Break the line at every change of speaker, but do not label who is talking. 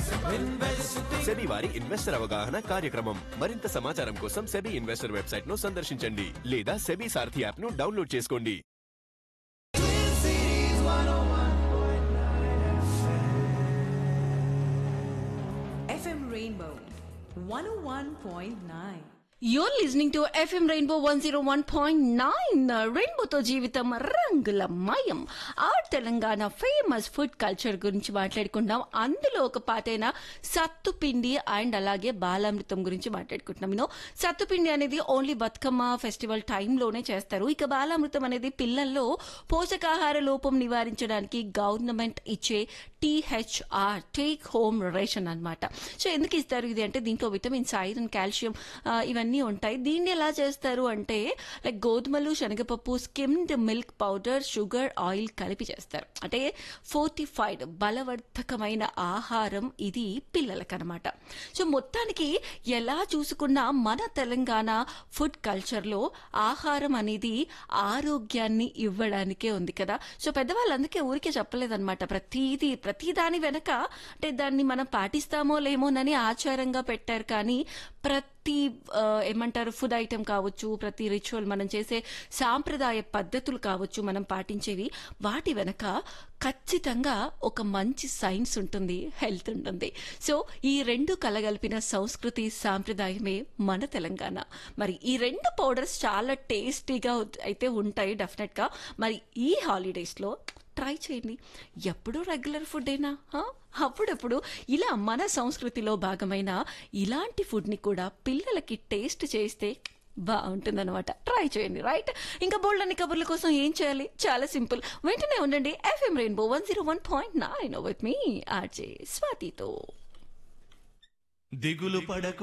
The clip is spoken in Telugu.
సెబీ వారి ఇన్వెస్టర్ అవగాహన కార్యక్రమం మరింత సమాచారం కోసం సెబీ ఇన్వెస్టర్ వెబ్సైట్ ను సందర్శించండి లేదా సెబీ సారథి యాప్ ను డౌన్లోడ్ చేసుకోండి
FM Rainbow 101.9.
You're listening to FM Rainbow 101.9 రెయిన్బోతో జీవితం రంగుల మయం ఆ తెలంగాణ ఫేమస్ ఫుడ్ కల్చర్ గురించి మాట్లాడుకుంటాం అందులో ఒక పాటైన సత్తుపిండి అండ్ అలాగే బాలామృతం గురించి మాట్లాడుకుంటున్నాం యూనో సత్తుపిండి అనేది ఓన్లీ బతుకమ్మ ఫెస్టివల్ టైంలోనే చేస్తారు ఇక బాలామృతం అనేది పిల్లల్లో పోషకాహార లోపం నివారించడానికి గవర్నమెంట్ ఇచ్చే టీహెచ్ఆర్ టేక్ హోమ్ రేషన్ అన్నమాట సో ఎందుకు ఇస్తారు ఇది అంటే దీంట్లో విటమిన్స్ ఐరన్ కాల్షియం ఇవన్నీ ఉంటాయి దీన్ని ఎలా చేస్తారు అంటే లైక్ గోధుమలు శనగపప్పు skimmed milk powder sugar oil కలిపి చేస్తారు అంటే ఫోర్టిఫైడ్ బలవర్ధకమైన ఆహారం ఇది పిల్లలకనమాట సో మొత్తానికి ఎలా చూసుకున్నా మన తెలంగాణ ఫుడ్ కల్చర్లో ఆహారం అనేది ఆరోగ్యాన్ని ఇవ్వడానికే ఉంది కదా సో పెద్దవాళ్ళు అందుకే ఊరికే చెప్పలేదన్నమాట ప్రతిదీ ప్రతి దాని వెనక అంటే దాన్ని మనం పాటిస్తామో లేమోనని ఆచారంగా పెట్టారు కానీ ప్రతి ఆ, ఏమంటారు ఫుడ్ ఐటెం కావచ్చు ప్రతి రిచువల్ మనం చేసే సాంప్రదాయ పద్ధతులు కావచ్చు మనం పాటించేవి వాటి వెనక ఖచ్చితంగా ఒక మంచి సైన్స్ ఉంటుంది హెల్త్ ఉంటుంది సో ఈ రెండు కలగలిపిన సంస్కృతి సాంప్రదాయమే మన తెలంగాణ మరి ఈ రెండు పౌడర్స్ చాలా టేస్టీగా అయితే ఉంటాయి డెఫినెట్ గా మరి ఈ హాలిడేస్ లో ట్రై చేయండి ఎప్పుడూ రెగ్యులర్ ఫుడ్ అయినా అప్పుడప్పుడు ఇలా మన సంస్కృతిలో భాగమైన ఇలాంటి ఫుడ్ని కూడా పిల్లలకి టేస్ట్ చేస్తే బాగుంటుందన్నమాట ట్రై చేయండి రైట్ ఇంకా బోల్డ్ అన్ని కబుర్ల కోసం ఏం చేయాలి చాలా సింపుల్ వెంటనే ఉండండి FM rainbow one zero one point nine with మీ ఆర్జే స్వాతితో
దిగులు పడకు